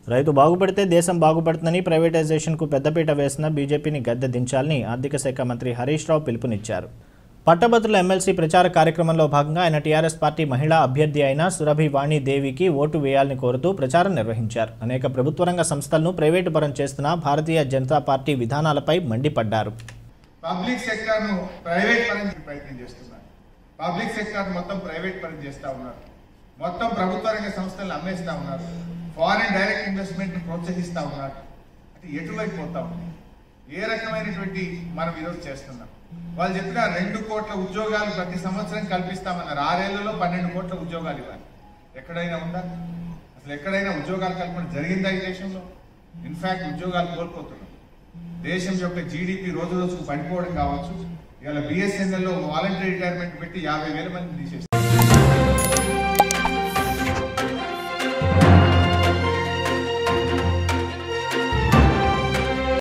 రైతు బాగుపడితే దేశం బాగుపడుతుందని ప్రైవేటైజేషన్కు పెద్దపీట వేసిన బీజేపీని గద్దె దించాలని ఆర్థిక శాఖ మంత్రి హరీష్ రావు పిలుపునిచ్చారు పట్టభద్రుల ఎమ్మెల్సీ ప్రచార కార్యక్రమంలో భాగంగా ఆయన టీఆర్ఎస్ పార్టీ మహిళా అభ్యర్థి అయిన సురభి వాణి దేవికి ఓటు వేయాలని కోరుతూ ప్రచారం నిర్వహించారు అనేక ప్రభుత్వ రంగ సంస్థలను ప్రైవేటు పరం చేస్తున్న భారతీయ జనతా పార్టీ విధానాలపై మండిపడ్డారు పబ్లిక్ సెక్టార్ను ప్రైవేట్ పరం ప్రయత్నం చేస్తున్నారు పబ్లిక్ సెక్టార్ మొత్తం ప్రైవేట్ పరం చేస్తా ఉన్నారు మొత్తం ప్రభుత్వ రంగ సంస్థలను అమ్మేస్తా ఉన్నారు ఫారిన్ డైరెక్ట్ ఇన్వెస్ట్మెంట్ ని ప్రోత్సహిస్తా ఉన్నారు అంటే ఎటువైపు పోతా ఉంది ఏ రకమైనటువంటి మనం ఈరోజు చేస్తున్నాం వాళ్ళు చెప్పిన రెండు కోట్ల ఉద్యోగాలు ప్రతి సంవత్సరం కల్పిస్తామన్నారు ఆరేళ్లలో పన్నెండు కోట్ల ఉద్యోగాలు ఇవ్వాలి ఎక్కడైనా ఉందా అసలు ఎక్కడైనా ఉద్యోగాలు కల్పన జరిగిందా ఈ దేశంలో ఇన్ఫాక్ట్ ఉద్యోగాలు కోల్పోతున్నాం దేశం యొక్క జీడిపి రోజు రోజుకు పడిపోవడం కావచ్చు ఇవాళ బిఎస్ఎన్ఎల్ లో వాలంటరీ రిటైర్మెంట్ పెట్టి యాభై వేల మంది తీసేస్తారు